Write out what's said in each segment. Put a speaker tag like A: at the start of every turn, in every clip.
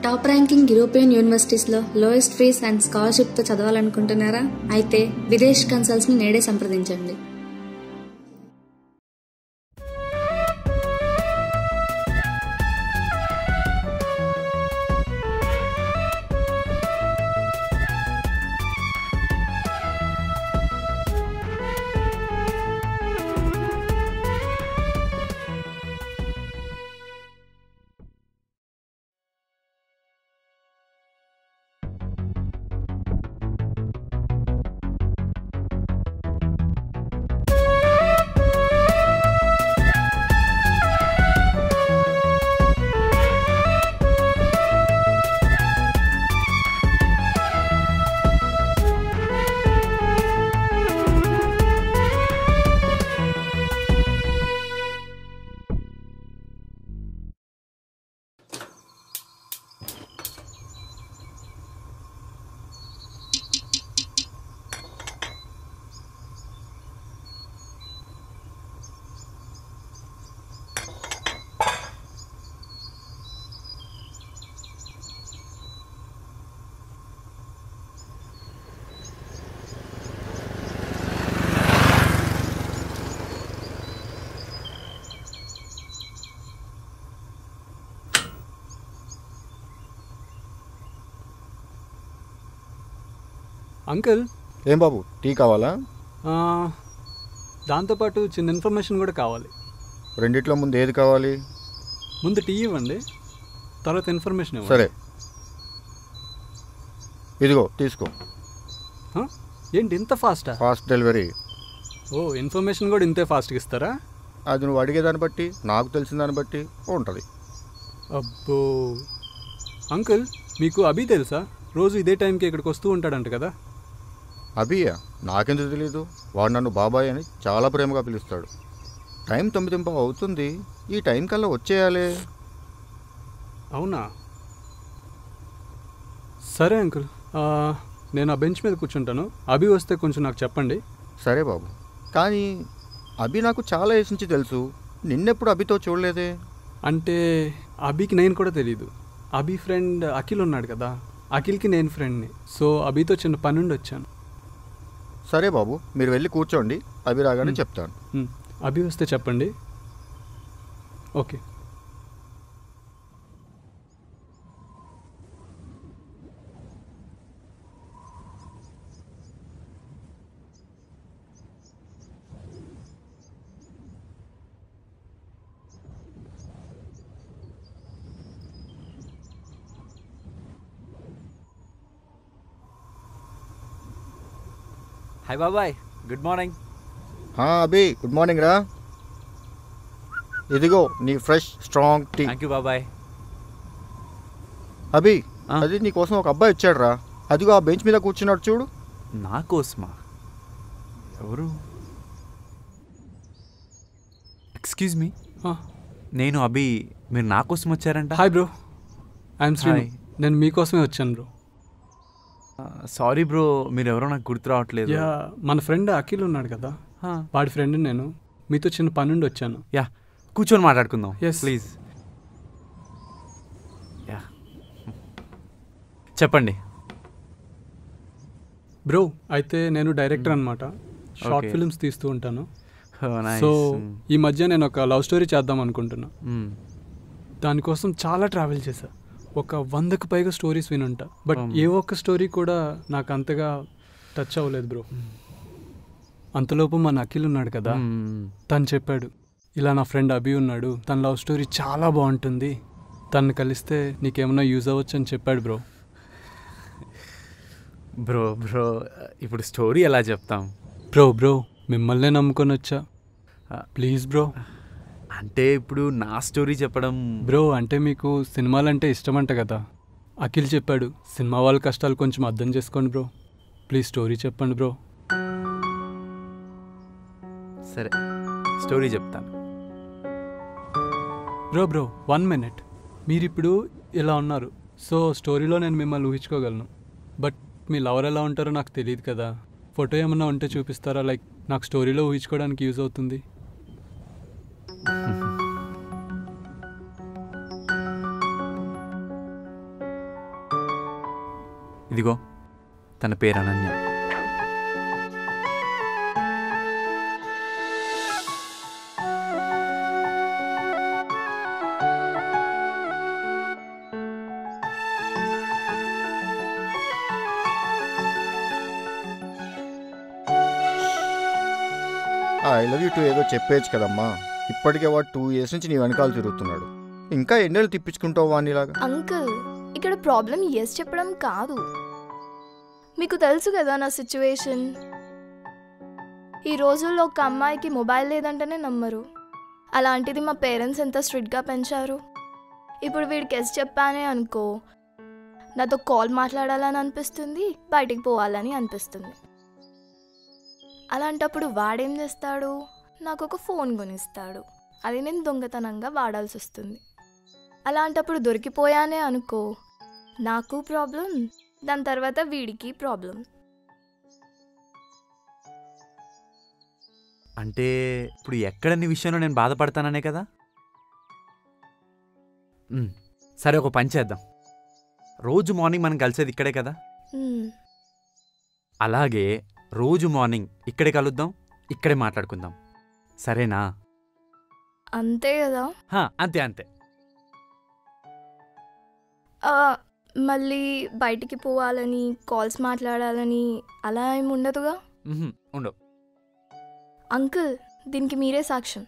A: Top ranking European యూనివర్సిటీస్లో lowest fees and స్కాలర్షిప్తో చదవాలనుకుంటున్నారా అయితే విదేశ్ కన్సల్ట్స్ని నేడే సంప్రదించండి
B: అంకుల్
C: ఏం బాబు టీ కావాలా
B: ఆ, దాంతోపాటు చిన్న ఇన్ఫర్మేషన్ కూడా కావాలి
C: రెండిట్లో ముందు ఏది కావాలి
B: ముందు టీ ఇవ్వండి తర్వాత ఇన్ఫర్మేషన్ ఇవ్వండి
C: సరే ఇదిగో తీసుకో
B: ఆ? ఏంటి ఇంత ఫాస్టా
C: ఫాస్ట్ డెలివరీ
B: ఓ ఇన్ఫర్మేషన్ కూడా ఇంతే ఫాస్ట్గా ఇస్తారా
C: అది నువ్వు అడిగేదాన్ని బట్టి నాకు తెలిసిన దాన్ని బట్టి ఉంటుంది
B: అబ్బో అంకుల్ మీకు అభి తెలుసా రోజు ఇదే టైంకి ఇక్కడికి వస్తూ ఉంటాడంట కదా
C: అభియా నాకెందుకు తెలియదు వాడు నన్ను బాబాయ్ అని చాలా ప్రేమగా పిలుస్తాడు టైం తొమ్మిది ఇంపావు అవుతుంది ఈ టైం కల్లా వచ్చేయాలి
B: అవునా సరే అంకుల్ ఆ, నేను ఆ బెంచ్ మీద కూర్చుంటాను అభి వస్తే కొంచెం నాకు చెప్పండి
C: సరే బాబు కానీ అభి నాకు చాలా ఏసి నుంచి తెలుసు నిన్నెప్పుడు అభితో చూడలేదే
B: అంటే అభికి నేను కూడా తెలియదు అభి ఫ్రెండ్ అఖిల్ ఉన్నాడు కదా అఖిల్కి నేను ఫ్రెండ్ని సో అభితో చిన్న పని నుండి వచ్చాను
C: సరే బాబు మీరు వెళ్ళి కూర్చోండి అభి రాగానే
B: మ్.
C: చెప్తాను
B: మ్, అభి వస్తే చెప్పండి ఓకే
D: హాయ్ బాబాయ్ గుడ్ మార్నింగ్
C: హా, అభి గుడ్ మార్నింగ్ రా ఇదిగో నీ fresh strong tea
D: thank you బాబాయ్
C: అభి
D: ఆ?
C: అది నీ కోసం ఒక అబ్బాయి వచ్చాడు రా అదిగో ఆ బెంచ్ మీద కూర్చున్నాడు చూడు
D: నా కోసమా ఎవరు ఎక్స్క్యూజ్ మీ నేను అభి మీరు నా కోసం వచ్చారంట
B: hi bro I'm Sri
D: Hi.
B: నేను మీకోసమే వచ్చాను బ్రో
D: సారీ బ్రో మీరు ఎవరో నాకు గుర్తు రావట్లేదు
B: యా మన ఫ్రెండ్ అఖిల్ ఉన్నాడు కదా
D: హా,
B: వాడి ఫ్రెండ్ నేను మీతో చిన్న పని నుండి వచ్చాను
D: యా కూర్చొని మాట్లాడుకుందాం
B: Yes.
D: ప్లీజ్ యా చెప్పండి
B: బ్రో అయితే నేను డైరెక్టర్ అనమాట షార్ట్
D: Okay.
B: ఫిల్మ్స్ తీస్తూ ఉంటాను
D: Oh, nice.
B: So
D: Mm.
B: ఈ మధ్య నేను ఒక లవ్ స్టోరీ చేద్దాం అనుకుంటున్నా
D: Mm.
B: దానికోసం చాలా ట్రావెల్ చేశా ఒక వందకు పైగా స్టోరీస్ వినుంటా బట్
D: Um.
B: ఏ ఒక్క స్టోరీ కూడా నాకు అంతగా టచ్ అవ్వలేదు బ్రో అంతలోపు మన అఖిల్ ఉన్నాడు కదా
D: Mm.
B: తను చెప్పాడు ఇలా నా ఫ్రెండ్ అభి ఉన్నాడు తన లవ్ స్టోరీ చాలా బాగుంటుంది తను కలిస్తే నీకేమైనా యూజ్ అవ్వచ్చు అని చెప్పాడు బ్రో
D: బ్రో బ్రో ఇప్పుడు స్టోరీ ఎలా చెప్తాం
B: బ్రో బ్రో మిమ్మల్నే నమ్ముకొని వచ్చా
D: ఆ.
B: ప్లీజ్ బ్రో
D: అంటే ఇప్పుడు నా స్టోరీ చెప్పడం
B: బ్రో అంటే మీకు సినిమాలంటే ఇష్టమంట కదా అఖిల్ చెప్పాడు సినిమా వాళ్ళ కష్టాలు కొంచెం అర్థం చేసుకోండి బ్రో ప్లీజ్ స్టోరీ చెప్పండి బ్రో
D: సరే స్టోరీ చెప్తాను
B: బ్రో బ్రో వన్ మినిట్ మీరు ఇప్పుడు ఇలా ఉన్నారు సో స్టోరీలో నేను మిమ్మల్ని ఊహించుకోగలను బట్ మీ లవర్ ఎలా ఉంటారో నాకు తెలియదు కదా ఫోటో ఏమన్నా ఉంటే చూపిస్తారా లైక్ నాకు స్టోరీలో ఊహించుకోవడానికి యూజ్ అవుతుంది
D: ఇదిగో తన పేరు Ananya
C: I love you too ఏదో చెప్పేచ్చు కదమ్మా ఇప్పటికే వాడు టూ ఇయర్స్ నుంచి నీ వెనకాల తిరుగుతున్నాడు ఇంకా ఎన్నేళ్ళు తిప్పించుకుంటావు వాడినిలాగా
E: అంకుల్ ఇక్కడ ప్రాబ్లం ఎస్ చెప్పడం కాదు మీకు తెలుసు కదా నా సిచ్యువేషన్ ఈ రోజుల్లో ఒక అమ్మాయికి మొబైల్ లేదంటేనే నమ్మరు అలాంటిది మా పేరెంట్స్ ఎంత స్ట్రిక్ట్గా పెంచారు ఇప్పుడు వీడికి ఎస్ చెప్పానే అనుకో నాతో కాల్ మాట్లాడాలని అనిపిస్తుంది బయటికి పోవాలని అనిపిస్తుంది అలాంటప్పుడు వాడేం చేస్తాడు నాకు ఒక ఫోన్ కొనిస్తాడు అది నేను దొంగతనంగా వాడాల్సి వస్తుంది అలాంటప్పుడు దొరికిపోయానే అనుకో నాకు ప్రాబ్లం దాని తర్వాత వీడికి ప్రాబ్లం
D: అంటే ఇప్పుడు ఎక్కడ నీ విషయంలో నేను బాధపడతాననే కదా ఉమ్, సరే ఒక పని చేద్దాం రోజు మార్నింగ్ మనం కలిసేది ఇక్కడే కదా
E: మ్మ్.
D: అలాగే రోజు మార్నింగ్ ఇక్కడే కలుద్దాం ఇక్కడే మాట్లాడుకుందాం సరేనా
E: అంతే కదా
D: హా, అంతే అంతే
E: ఆ, మళ్ళీ బయటికి పోవాలని కాల్స్ మాట్లాడాలని అలా ఏమి ఉండదుగా
D: ఉహుం, ఉండవు
E: అంకుల్ దీనికి మీరే సాక్ష్యం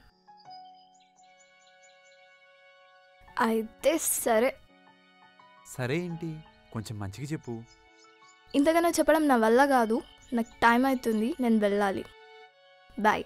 E: అయితే సరే
D: సరే ఏంటి కొంచెం మంచిగా చెప్పు
E: ఇంతకన్నా చెప్పడం నా వల్ల కాదు నాకు టైం అవుతుంది నేను వెళ్ళాలి బాయ్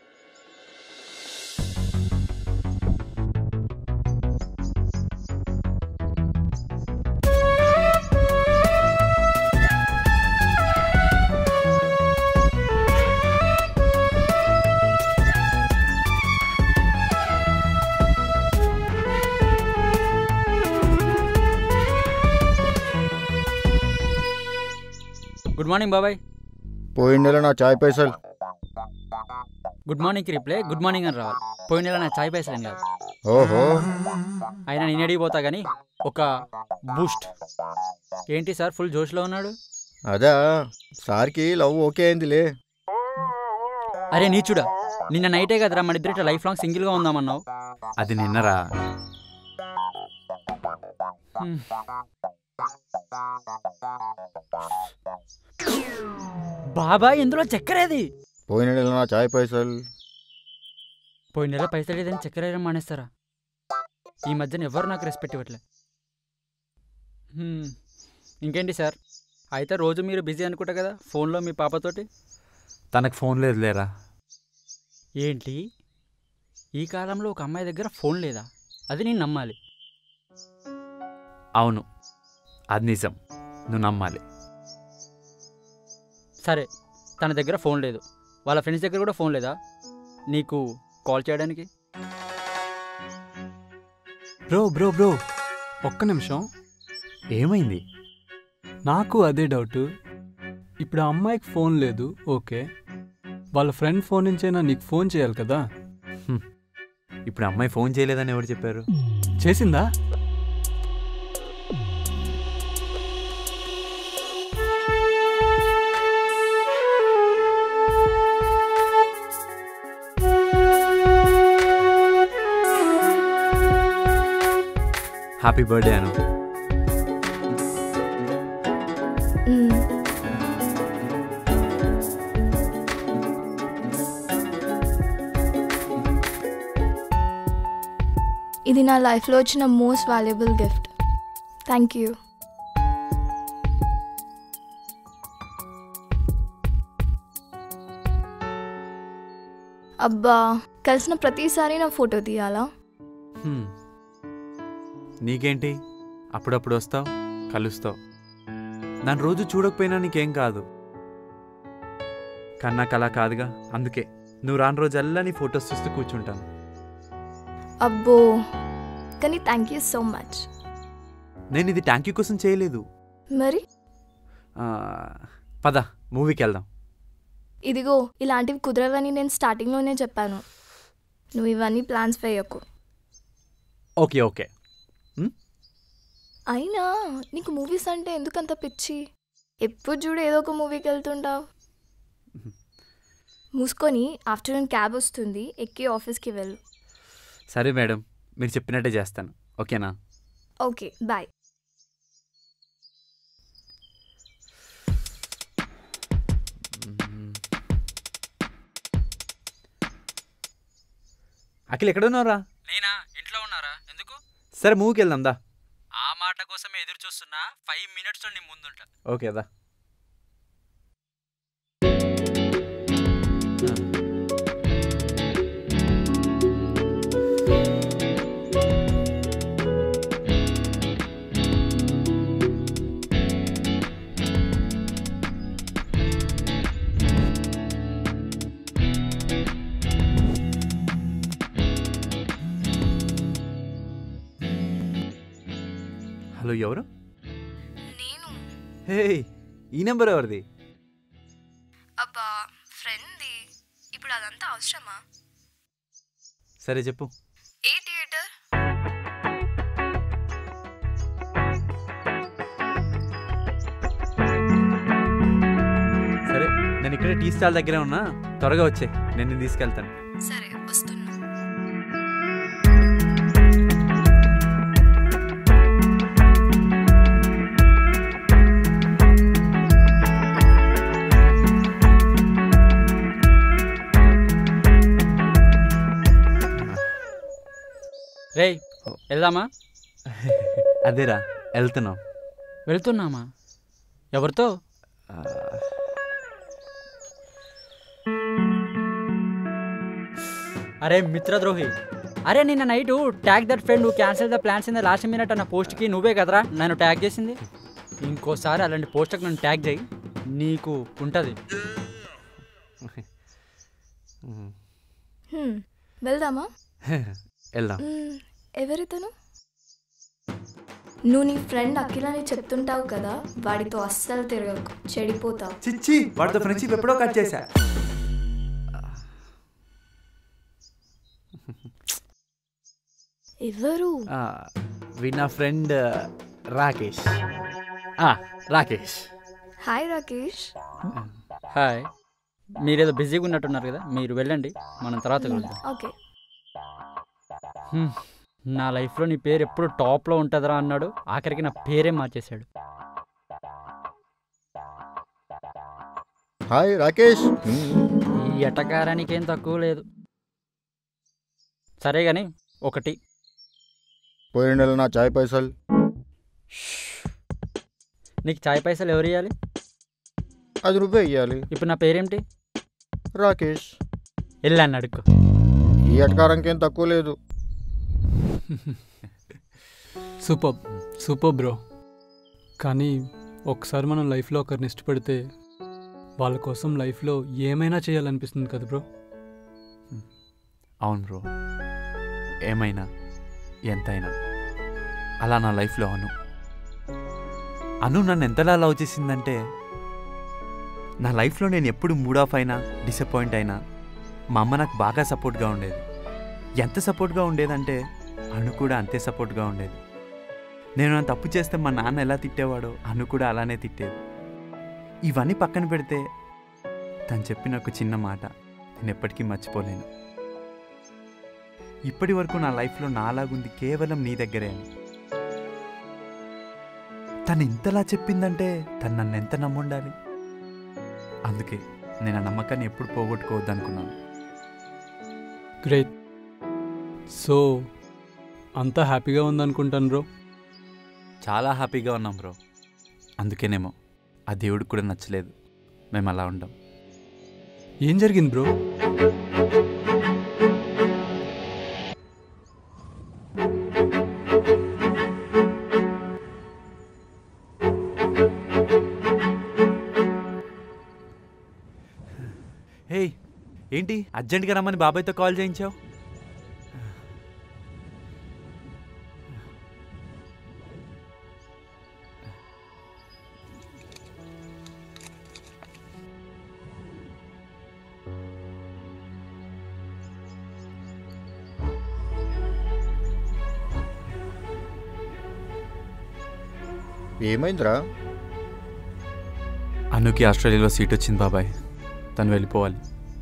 F: గుడ్ మార్నింగ్ బాబాయ్
C: పోయిన నెల నా చాయ్ పైసలు
F: గుడ్ మార్నింగ్కి రిప్లై గుడ్ మార్నింగ్ అని రావాలి పోయిన నెల నా చాయ్ పైసలు కాదు
C: ఓహో
F: అయినా నేను అడిగిపోతా కానీ ఒక బూస్ట్ ఏంటి సార్ ఫుల్ జోష్లో ఉన్నాడు
C: అదా సార్కి లవ్ ఓకే అయిందిలే
F: అరే నీచుడా నిన్న నైటే కదరా మన ఇద్దరు ఇట్లా లైఫ్ లాంగ్ సింగిల్గా ఉందామన్నావు
D: అది నిన్నరా
F: హ్మ్. బాబాయ్ ఇందులో చక్కెరేది
C: పోయిన నెల నా చాయ్ పైసలు
F: పోయిన నెల పైసలు లేదని చక్కెర వేయడం మానేస్తారా ఈ మధ్యన ఎవరు నాకు రెస్పెక్ట్ ఇవ్వట్లే హ్మ్. ఇంకేంటి సార్ అయితే రోజు మీరు బిజీ అనుకుంటా కదా ఫోన్లో మీ పాపతోటి
D: తనకు ఫోన్ లేదు లేరా
F: ఏంటి ఈ కాలంలో ఒక అమ్మాయి దగ్గర ఫోన్ లేదా అది నేను నమ్మాలి
D: అవును అది నిజం నువ్వు నమ్మాలి
F: సరే తన దగ్గర ఫోన్ లేదు వాళ్ళ ఫ్రెండ్స్ దగ్గర కూడా ఫోన్ లేదా నీకు కాల్ చేయడానికి
B: బ్రో బ్రో బ్రో ఒక్క నిమిషం
D: ఏమైంది
B: నాకు అదే డౌట్ ఇప్పుడు ఆ అమ్మాయికి ఫోన్ లేదు ఓకే వాళ్ళ ఫ్రెండ్ ఫోన్ నుంచైనా నీకు ఫోన్ చేయాలి కదా
D: ఇప్పుడు అమ్మాయి ఫోన్ చేయలేదని ఎవరు చెప్పారు
B: చేసిందా
D: హ్యాపీ బర్త్డే అను
E: మ్మ్. ఇది నా లైఫ్లో వచ్చిన most valuable gift thank you అబ్బా కలిసిన ప్రతిసారి నా ఫోటో తీయాలా
D: హ్మ్. నీకేంటి అప్పుడప్పుడు వస్తావు కలుస్తావు నన్ను రోజు చూడకపోయినా నీకేం కాదు కానీ నాకు అలా కాదుగా అందుకే నువ్వు రాని రోజల్లా నీ ఫొటోస్ చూస్తూ కూర్చుంటాను
E: అబ్బో కానీ థ్యాంక్ యూ సో మచ్
D: నేను ఇది ట్యాంక్ యూ కోసం చేయలేదు
E: మరి
D: ఆ, పద మూవీకి వెళ్దాం
E: ఇదిగో ఇలాంటివి కుదరవని నేను స్టార్టింగ్లోనే చెప్పాను నువ్వు ఇవన్నీ ప్లాన్స్ వేయకు
D: ఓకే ఓకే
E: అయినా నీకు మూవీస్ అంటే ఎందుకంత పిచ్చి ఎప్పుడు చూడు ఏదో ఒక మూవీకి వెళ్తుంటావు మూసుకొని ఆఫ్టర్నూన్ క్యాబ్ వస్తుంది ఎక్కి ఆఫీస్కి వెళ్ళు
D: సరే మేడం మీరు చెప్పినట్టే చేస్తాను ఓకేనా
E: ఓకే బాయ్
D: అఖిల్ ఎక్కడ ఉన్నారా
F: నేనా ఇంట్లో ఉన్నారా ఎందుకు
D: సరే మూవీకి వెళ్దాం దా
F: ఆ మాట కోసమే ఎదురు చూస్తున్నా ఫైవ్ మినిట్స్లో నీ ముందుంటా
D: ఓకే దా హలో ఎవరు
E: నేను
D: హే ఈ నెంబర్ ఎవరిది
E: అబ్బా ఫ్రెండ్ది ఇప్పుడు అదంతా అవసరమా
D: సరే చెప్పు
E: ఏ థియేటర్
D: సరే నేను ఇక్కడే టీ స్టాల్ దగ్గరే ఉన్నా త్వరగా వచ్చే నేను నిన్ను తీసుకెళ్తాను
E: సరే వస్తున్నా
F: రేయ్ వెళ్దామా
D: అదేరా వెళ్తున్నాం
F: వెళ్తున్నామా ఎవరితో
D: ఆ,
F: అరే మిత్రద్రోహి అరే నిన్న night tag that friend cancel the plans in the last minute అన్న పోస్ట్కి నువ్వే కదరా నన్ను ట్యాగ్ చేసింది ఇంకోసారి అలాంటి పోస్ట్కి నన్ను ట్యాగ్ చేయి నీకు ఉంటుంది
E: హ్మ్, వెళ్దామా
D: వెళ్దాం
E: మ్మ్, ఎవరితను నువ్వు నీ ఫ్రెండ్ అఖిల్ అని చెప్తుంటావు కదా వాడితో అస్సలు తిరగకు చెడిపోతావు
D: చిచ్చి వాడితో ఫ్రెండ్షిప్ ఎప్పుడో కట్ చేశా
E: ఎవరు
D: ఆ, వీడు నా ఫ్రెండ్ రాకేష్ ఆ, రాకేష్
E: హాయ్ రాకేష్
F: హాయ్ మీరేదో బిజీగా ఉన్నట్టున్నారు కదా మీరు వెళ్ళండి మనం తర్వాత కలుద్దాం
E: ఓకే
F: హ్మ్. నా లైఫ్లో నీ పేరు ఎప్పుడు టాప్లో ఉంటుందిరా అన్నాడు ఆఖరికి నా పేరే మార్చేశాడు
C: హాయ్ రాకేష్
F: ఈ ఎటకారానికి ఏం తక్కువ లేదు సరే కానీ ఒకటి
C: పోయిన నెల నా చాయ్ పైసలు
F: నీకు చాయ్ పైసలు ఎవరు ఇవ్వాలి
C: అది నువ్వే ఇవ్వాలి
F: ఇప్పుడు నా పేరేంటి
C: రాకేష్
F: వెళ్ళాను అడుక్కో
C: ఈ అటకారంకి ఏం తక్కువ లేదు
B: సూపర్ సూపర్ బ్రో కానీ ఒకసారి మనం లైఫ్లో ఒకరిని ఇష్టపడితే వాళ్ళ కోసం లైఫ్లో ఏమైనా చేయాలనిపిస్తుంది కదా బ్రో
D: అవును బ్రో ఏమైనా ఎంతైనా అలా నా లైఫ్లో అను అను నన్ను ఎంతలా లవ్ చేసిందంటే నా లైఫ్లో నేను ఎప్పుడు మూడ్ ఆఫ్ అయినా డిసప్పాయింట్ అయినా మా అమ్మ నాకు బాగా సపోర్ట్గా ఉండేది ఎంత సపోర్ట్గా ఉండేదంటే అను కూడా అంతే సపోర్ట్గా ఉండేది నేను నా తప్పు చేస్తే మా నాన్న ఎలా తిట్టేవాడో అను కూడా అలానే తిట్టేది ఇవన్నీ పక్కన పెడితే తను చెప్పిన ఒక చిన్న మాట నేను ఎప్పటికీ మర్చిపోలేను ఇప్పటి వరకు నా లైఫ్లో నాలాగుంది కేవలం నీ దగ్గరే అని తను ఇంతలా చెప్పిందంటే తను నన్ను ఎంత నమ్ముండాలి అందుకే నేను ఆ నమ్మకాన్ని ఎప్పుడు పోగొట్టుకోవద్దు అనుకున్నాను
B: గ్రేట్ సో అంతా హ్యాపీగా ఉందనుకుంటాను బ్రో
D: చాలా హ్యాపీగా ఉన్నాం బ్రో అందుకేనేమో ఆ దేవుడికి కూడా నచ్చలేదు మేము అలా ఉంటాం
B: ఏం జరిగింది బ్రో
D: హే ఏంటి అర్జెంట్గా రమ్మని బాబాయ్తో కాల్ చేయించావు
C: ఏమైందిరా
D: అనుకి ఆస్ట్రేలియాలో సీట్ వచ్చింది బాబాయ్ తను వెళ్ళిపోవాలి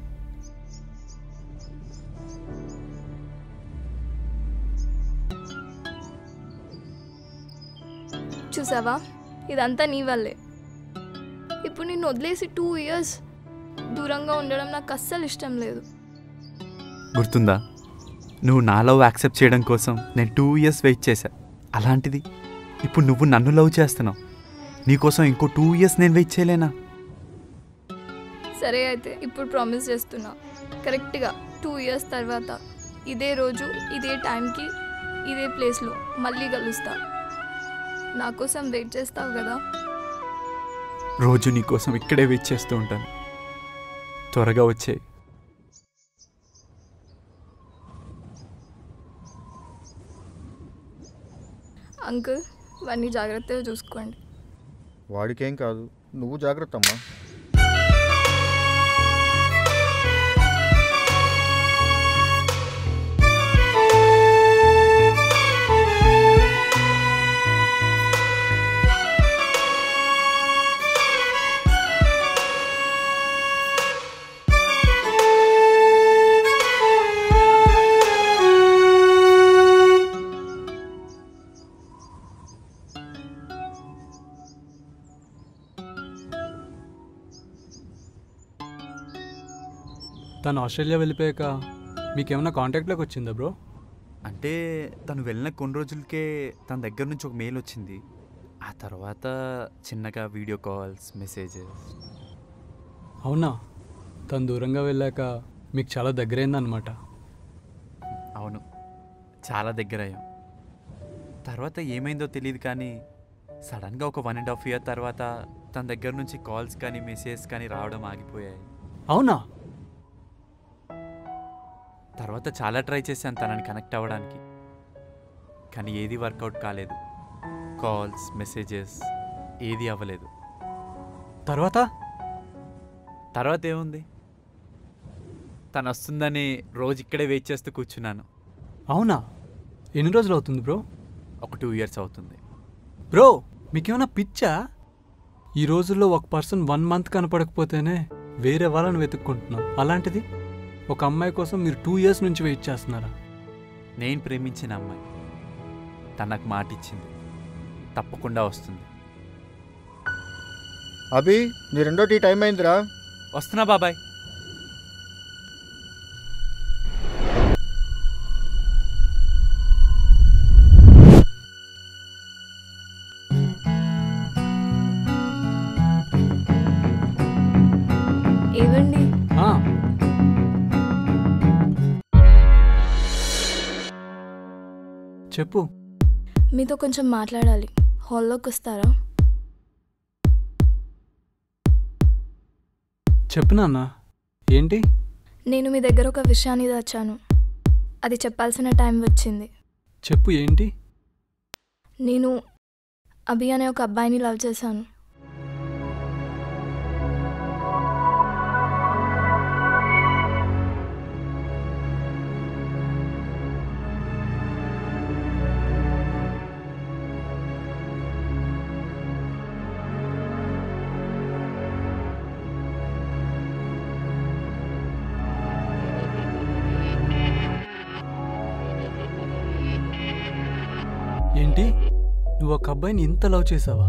E: చూసావా ఇదంతా నీ వల్లే ఇప్పుడు నిన్ను వదిలేసి టూ ఇయర్స్ దూరంగా ఉండడం నాకు అస్సలు ఇష్టం లేదు
D: గుర్తుందా నువ్వు నా లవ్ యాక్సెప్ట్ చేయడం కోసం నేను టూ ఇయర్స్ వెయిట్ చేశా అలాంటిది ఇప్పుడు నువ్వు నన్ను లవ్ చేస్తున్నావు నీకోసం ఇంకో టూ ఇయర్స్ నేను వెయిట్ చేయలేనా
E: సరే అయితే ఇప్పుడు ప్రామిస్ చేస్తున్నా కరెక్ట్గా టూ ఇయర్స్ తర్వాత ఇదే రోజు ఇదే టైంకి ఇదే ప్లేస్లో మళ్ళీ కలుస్తా నా కోసం వెయిట్ చేస్తావు కదా
D: రోజు నీకోసం ఇక్కడే వెయిట్ చేస్తూ ఉంటాను త్వరగా వచ్చే
E: అంకుల్ వాడిని జాగ్రత్తగా చూసుకోండి
C: వాడికేం కాదు నువ్వు జాగ్రత్త అమ్మా
B: తను ఆస్ట్రేలియా వెళ్ళిపోయాక మీకేమైనా కాంటాక్ట్లోకి వచ్చిందా బ్రో
D: అంటే తను వెళ్ళిన కొన్ని రోజులకే తన దగ్గర నుంచి ఒక మెయిల్ వచ్చింది ఆ తర్వాత చిన్నగా వీడియో కాల్స్ మెసేజెస్
B: అవునా తను దూరంగా వెళ్ళాక మీకు చాలా దగ్గరైందనమాట
D: అవును చాలా దగ్గర అయ్యాం తర్వాత ఏమైందో తెలియదు కానీ సడన్గా ఒక వన్ అండ్ హాఫ్ ఇయర్ తర్వాత తన దగ్గర నుంచి కాల్స్ కానీ మెసేజెస్ కానీ రావడం ఆగిపోయాయి
B: అవునా
D: తర్వాత చాలా ట్రై చేశాను తనని కనెక్ట్ అవ్వడానికి కానీ ఏది వర్కౌట్ కాలేదు కాల్స్ మెసేజెస్ ఏది అవ్వలేదు
B: తర్వాత
D: తర్వాత ఏముంది తను వస్తుందని రోజు ఇక్కడే వెయిట్ చేస్తూ కూర్చున్నాను
B: అవునా ఎన్ని రోజులు అవుతుంది బ్రో
D: ఒక టూ ఇయర్స్ అవుతుంది
B: బ్రో మీకేమైనా పిచ్చా ఈ రోజుల్లో ఒక పర్సన్ వన్ మంత్ కనపడకపోతేనే వేరే వాళ్ళని వెతుక్కుంటున్నాం అలాంటిది ఒక అమ్మాయి కోసం మీరు టూ ఇయర్స్ నుంచి వెయిట్ చేస్తున్నారా
D: నేను ప్రేమించిన అమ్మాయి తను నాకు మాట ఇచ్చింది తప్పకుండా వస్తుంది
C: అభి నీ రెండో టీ టైం అయిందిరా
D: వస్తున్నా బాబాయ్
E: ఏవండి
B: ఆ, చెప్పు
E: మీతో కొంచెం మాట్లాడాలి హాల్లోకి వస్తారా
B: చెప్పు నాన్న ఏంటి
E: నేను మీ దగ్గర ఒక విషయాన్ని దాచాను అది చెప్పాల్సిన టైం వచ్చింది
B: చెప్పు ఏంటి
E: నేను అభి అనే ఒక అబ్బాయిని లవ్ చేశాను
B: ఏంటి నువ్వు ఒక అబ్బాయిని ఇంత లవ్ చేసావా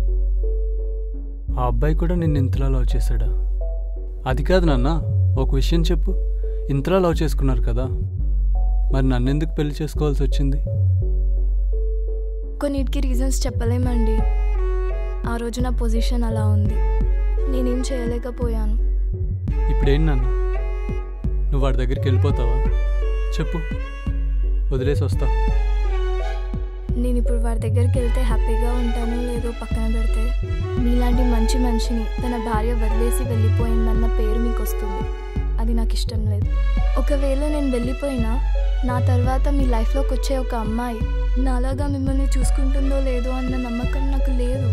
B: ఆ అబ్బాయి కూడా నిన్ను ఇంతలా లవ్ చేశాడా అది కాదు నాన్న ఒక విషయం చెప్పు ఇంతలా లవ్ చేసుకున్నారు కదా మరి నన్నెందుకు పెళ్లి చేసుకోవాల్సి వచ్చింది
E: కొన్నిటికి రీజన్స్ చెప్పలేమండి ఆ రోజు నా పొజిషన్ అలా ఉంది నేనేం చేయలేకపోయాను
B: ఇప్పుడేంటి నాన్న నువ్వు వాడి దగ్గరికి వెళ్ళిపోతావా చెప్పు వదిలేసి వస్తా
E: నేను ఇప్పుడు వాడి దగ్గరికి వెళ్తే హ్యాపీగా ఉంటానో లేదో పక్కన పెడితే మీలాంటి మంచి మనిషిని తన భార్య వదిలేసి వెళ్ళిపోయిందన్న పేరు మీకు వస్తుంది అది నాకు ఇష్టం లేదు ఒకవేళ నేను వెళ్ళిపోయినా నా తర్వాత మీ లైఫ్లోకి వచ్చే ఒక అమ్మాయి నాలాగా మిమ్మల్ని చూసుకుంటుందో లేదో అన్న నమ్మకం నాకు లేదు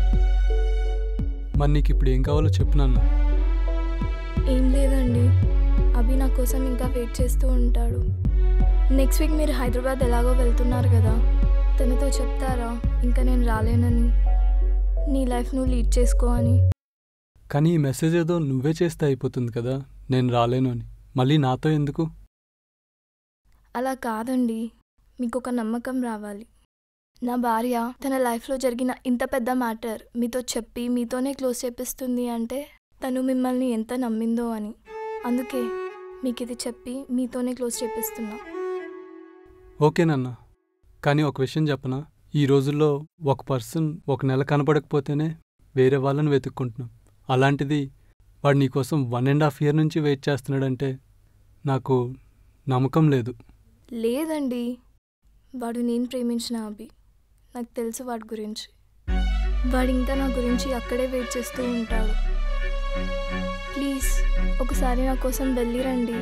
B: మరి నీకు ఇప్పుడు ఏం కావాలో చెప్పు నాన్న
E: ఏం లేదండి అభి నా కోసం ఇంకా వెయిట్ చేస్తూ ఉంటాడు నెక్స్ట్ వీక్ మీరు హైదరాబాద్ ఎలాగో వెళ్తున్నారు కదా తనతో చెప్తారా ఇంకా నేను రాలేనని నీ లైఫ్ నువ్వు లీడ్ చేసుకో అని
B: కానీ ఈ మెసేజ్ ఏదో నువ్వే చేస్తే అయిపోతుంది కదా నేను రాలేను అని మళ్ళీ నాతో ఎందుకు
E: అలా కాదండి మీకు ఒక నమ్మకం రావాలి నా భార్య తన లైఫ్లో జరిగిన ఇంత పెద్ద మ్యాటర్ మీతో చెప్పి మీతోనే క్లోజ్ చేపిస్తుంది అంటే తను మిమ్మల్ని ఎంత నమ్మిందో అని అందుకే మీకు ఇది చెప్పి మీతోనే క్లోజ్ చేపిస్తున్నా
B: ఓకేనన్నా కానీ ఒక విషయం చెప్పనా ఈ రోజుల్లో ఒక పర్సన్ ఒక నెల కనపడకపోతేనే వేరే వాళ్ళని వెతుక్కుంటున్నాం అలాంటిది వాడు నీకోసం వన్ అండ్ హాఫ్ ఇయర్ నుంచి వెయిట్ చేస్తున్నాడంటే నాకు నమ్మకం లేదు
E: లేదండి వాడు నేను ప్రేమించిన అభి నాకు తెలుసు వాడి గురించి వాడు ఇంకా నా గురించి అక్కడే వెయిట్ చేస్తూ ఉంటాడు ప్లీజ్ ఒకసారి నా కోసం వెళ్ళిరండి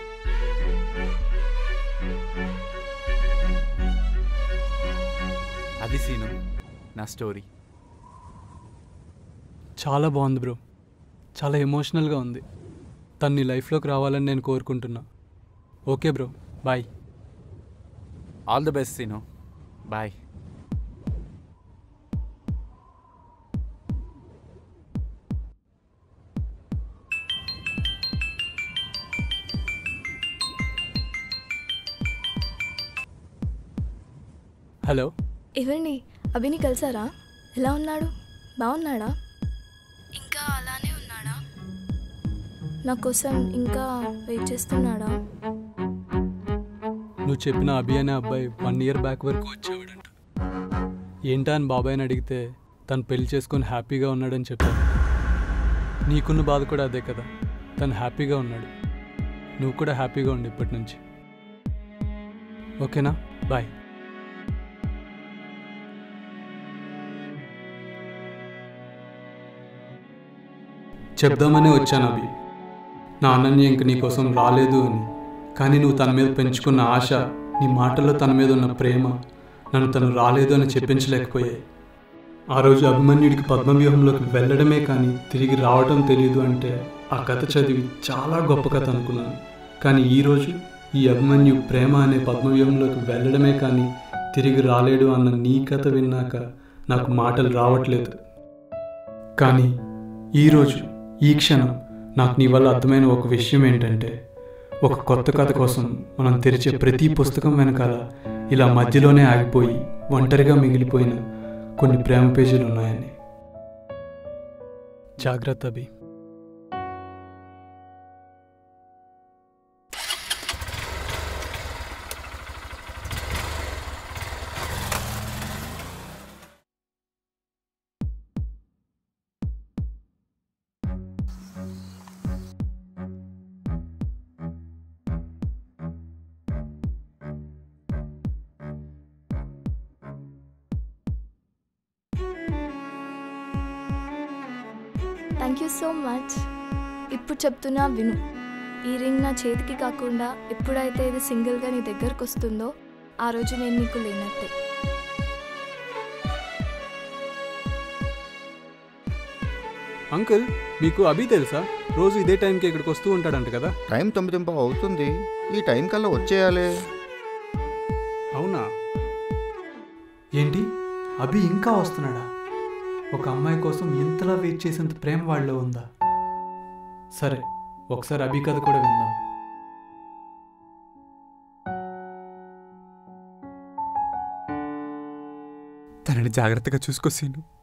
D: అది సీను నా స్టోరీ
B: చాలా బాగుంది బ్రో చాలా ఎమోషనల్గా ఉంది తను నీ లైఫ్లోకి రావాలని నేను కోరుకుంటున్నా okay bro bye
D: all the best Seenu bye
B: hello
E: ఇవ్వండి అభిని కలిసారా ఎలా ఉన్నాడు బాగున్నాడా ఇంకా అలానే ఉన్నాడా నా కోసం ఇంకా వెయిట్ చేస్తున్నాడా
B: నువ్వు చెప్పిన అభి అనే అబ్బాయి వన్ ఇయర్ బ్యాక్ వరకు వచ్చేవాడంట ఏంటా అని బాబాయ్ని అడిగితే తను పెళ్లి చేసుకొని హ్యాపీగా ఉన్నాడని చెప్పాడు నీకున్న బాధ కూడా అదే కదా తను హ్యాపీగా ఉన్నాడు నువ్వు కూడా హ్యాపీగా ఉండు ఇప్పటి నుంచి ఓకేనా బాయ్ చెప్దామనే వచ్చాను అభి నా అనన్య ఇంక నీకోసం రాలేదు అని కానీ నువ్వు తన మీద పెంచుకున్న ఆశ నీ మాటల్లో తన మీద ఉన్న ప్రేమ నన్ను తను రాలేదు అని చెప్పించలేకపోయాయి ఆ రోజు అభిమన్యుడికి పద్మవ్యూహంలోకి వెళ్ళడమే కానీ తిరిగి రావడం తెలియదు అంటే ఆ కథ చదివి చాలా గొప్ప కథ అనుకున్నాను కానీ ఈరోజు ఈ అభిమన్యు ప్రేమ అనే పద్మవ్యూహంలోకి వెళ్ళడమే కానీ తిరిగి రాలేడు అన్న నీ కథ విన్నాక నాకు మాటలు రావట్లేదు కానీ ఈరోజు ఈ క్షణం నాకు నీ వల్ల అర్థమైన ఒక విషయం ఏంటంటే ఒక కొత్త కథ కోసం మనం తెరిచే ప్రతి పుస్తకం వెనకాల ఇలా మధ్యలోనే ఆగిపోయి ఒంటరిగా మిగిలిపోయిన కొన్ని ప్రేమ పేజీలు ఉన్నాయని జాగ్రత్త Abhi
E: thank you so much ఇప్పుడు చెప్తున్నా విను ఈ రింగ్ నా చేతికి కాకుండా ఎప్పుడైతే ఇది సింగిల్గా నీ దగ్గరకు వస్తుందో ఆ రోజు నేను నీకు లేనట్టే
B: అంకుల్ మీకు అభి తెలుసా రోజు ఇదే టైంకి ఇక్కడికి వస్తూ ఉంటాడంట కదా
C: టైం తొమ్మిదింప అవుతుంది ఈ టైం కల్లా వచ్చేయాలి
B: అవునా ఏంటి అభి ఇంకా వస్తున్నాడా ఒక అమ్మాయి కోసం ఇంతలా వెయిట్ చేసేంత ప్రేమ వాళ్ళలో ఉందా సరే ఒకసారి అభి కథ కూడా విందాం
D: తనని జాగ్రత్తగా చూసుకో సీను